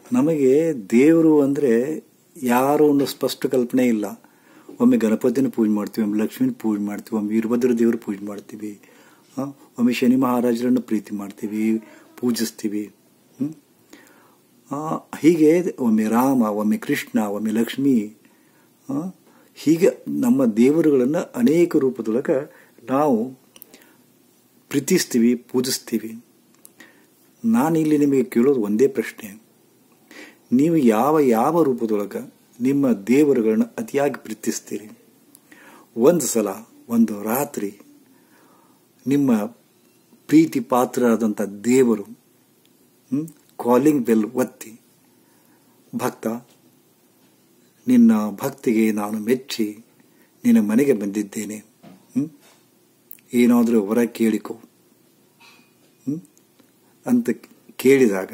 ನಮಗೆ ದೇವರು ಅಂದರೆ ಯಾರು ಅನ್ನೋ ಸ್ಪಷ್ಟ ಕಲ್ಪನೆ ಇಲ್ಲ ಒಮ್ಮೆ ಗಣಪತಿನ ಪೂಜೆ ಮಾಡ್ತೀವಿ ಒಮ್ಮೆ ಲಕ್ಷ್ಮಿನ ಪೂಜೆ ಮಾಡ್ತೀವಿ ಒಮ್ಮೆ ವೀರಭದ್ರ ದೇವ್ರ ಪೂಜೆ ಮಾಡ್ತೀವಿ ಆ, ಒಮ್ಮೆ ಶನಿ ಮಹಾರಾಜರನ್ನು ಪ್ರೀತಿ ಮಾಡ್ತೀವಿ ಪೂಜಿಸ್ತೀವಿ ಹ್ಮ್? ಆ, ಹೀಗೆ ಒಮ್ಮೆ ರಾಮ ಒಮ್ಮೆ ಕೃಷ್ಣ ಒಮ್ಮೆ ಲಕ್ಷ್ಮಿ ಆ, ಹೀಗೆ ನಮ್ಮ ದೇವರುಗಳನ್ನು ಅನೇಕ ರೂಪದೊಳಗೆ ನಾವು ಪ್ರೀತಿಸ್ತೀವಿ ಪೂಜಿಸ್ತೀವಿ ನಾನಿಲ್ಲಿ ನಿಮಗೆ ಕೇಳೋದು ಒಂದೇ ಪ್ರಶ್ನೆ ನೀವು ಯಾವ ಯಾವ ರೂಪದೊಳಗೆ ನಿಮ್ಮ ದೇವರುಗಳನ್ನ ಅತಿಯಾಗಿ ಪ್ರೀತಿಸ್ತೀರಿ ಒಂದು ಸಲ ಒಂದು ರಾತ್ರಿ ನಿಮ್ಮ ಪ್ರೀತಿ ಪಾತ್ರರಾದಂಥ ದೇವರು ಕಾಲಿಂಗ್ ಬೆಲ್ ಒತ್ತಿ ಭಕ್ತ ನಿನ್ನ ಭಕ್ತಿಗೆ ನಾನು ಮೆಚ್ಚಿ ನಿನ್ನ ಮನೆಗೆ ಬಂದಿದ್ದೇನೆ ಹ್ಮ್? ಏನಾದರೂ ವರ ಕೇಳಿಕೊ ಹ್ಮ್? ಅಂತ ಕೇಳಿದಾಗ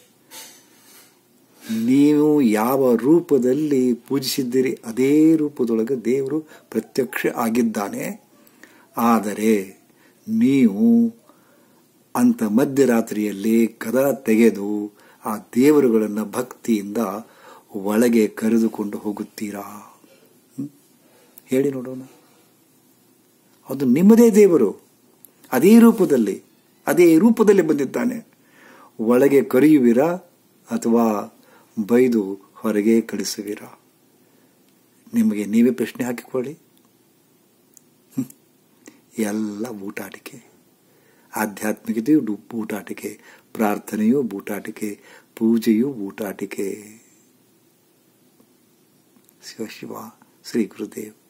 ನೀವು ಯಾವ ರೂಪದಲ್ಲಿ ಪೂಜಿಸಿದ್ದೀರಿ ಅದೇ ರೂಪದೊಳಗೆ ದೇವರು ಪ್ರತ್ಯಕ್ಷ ಆಗಿದ್ದಾನೆ ಆದರೆ ನೀವು ಅಂತ ಮಧ್ಯರಾತ್ರಿಯಲ್ಲಿ ಕದ ತೆಗೆದು ಆ ದೇವರುಗಳನ್ನು ಭಕ್ತಿಯಿಂದ ಒಳಗೆ ಕರೆದುಕೊಂಡು ಹೋಗುತ್ತೀರಾ ಹ್ಮ್? ಹೇಳಿ ನೋಡೋಣ ಅದು ನಿಮ್ಮದೇ ದೇವರು ಅದೇ ರೂಪದಲ್ಲಿ ಅದೇ ರೂಪದಲ್ಲಿ ಬಂದಿದ್ದಾನೆ ಒಳಗೆ ಕರೆಯುವಿರಾ ಅಥವಾ ಬೈದು ಹೊರಗೆ ಕಳಿಸುವಿರಾ ನಿಮಗೆ ನೀವೇ ಪ್ರಶ್ನೆ ಹಾಕಿಕೊಳ್ಳಿ ಹ್ಮ್. ಎಲ್ಲ ಬೂಟಾಟಿಕೆ ಆಧ್ಯಾತ್ಮಿಕತೆಯು ಡು- ಬೂಟಾಟಿಕೆ ಪ್ರಾರ್ಥನೆಯೂ ಬೂಟಾಟಿಕೆ ಪೂಜೆಯೂ ಬೂಟಾಟಿಕೆ ಶಿವ ಶಿವ ಶ್ರೀ ಗುರುದೇವ್